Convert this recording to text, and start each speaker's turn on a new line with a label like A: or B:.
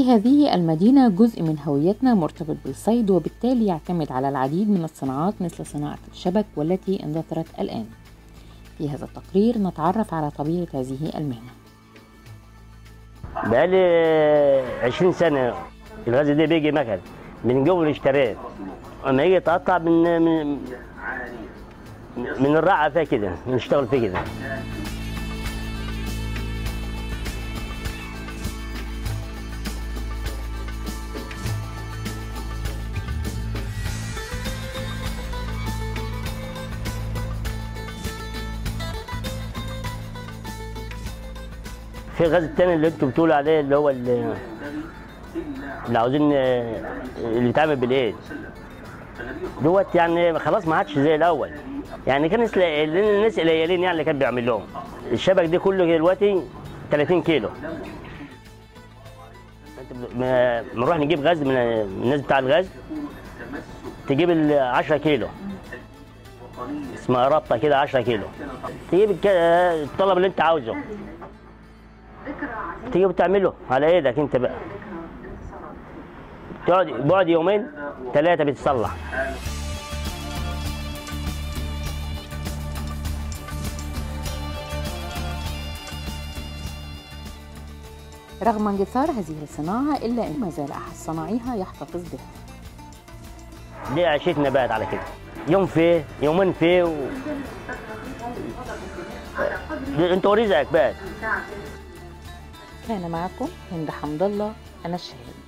A: هذه المدينة جزء من هويتنا مرتبط بالصيد وبالتالي يعتمد على العديد من الصناعات مثل صناعة الشبك والتي اندثرت الآن في هذا التقرير نتعرف على طبيعة هذه المهنة
B: بقالي 20 سنة الغاز ده بيجي مكن من جو الاشتراك اما يجي يتقطع من من من الرعة فيها كده نشتغل فيه كده في الغاز التاني اللي انتوا بتقولوا عليه اللي هو اللي, اللي عاوزين اللي يتعمل بالايد دوت يعني خلاص ما عادش زي الاول يعني كان الناس قليلين يعني اللي كان بيعمل لهم الشبك ده كله دلوقتي 30 كيلو بنروح نجيب غاز من الناس بتاع الغاز تجيب ال 10 كيلو اسمها رابطه كده 10 كيلو تجيب الطلب اللي انت عاوزه تيجي بتعمله على ايدك انت بقى تقعد بعد يومين ثلاثه بتصلح
A: رغم اندثار هذه الصناعة إلا أن ما زال أحد صناعيها يحتفظ بها
B: دي عيشتنا بقت على كده يوم فيه يومين فيه و... انت ورزقك بقى
A: كان معكم هند حمد الله أنا الشهيد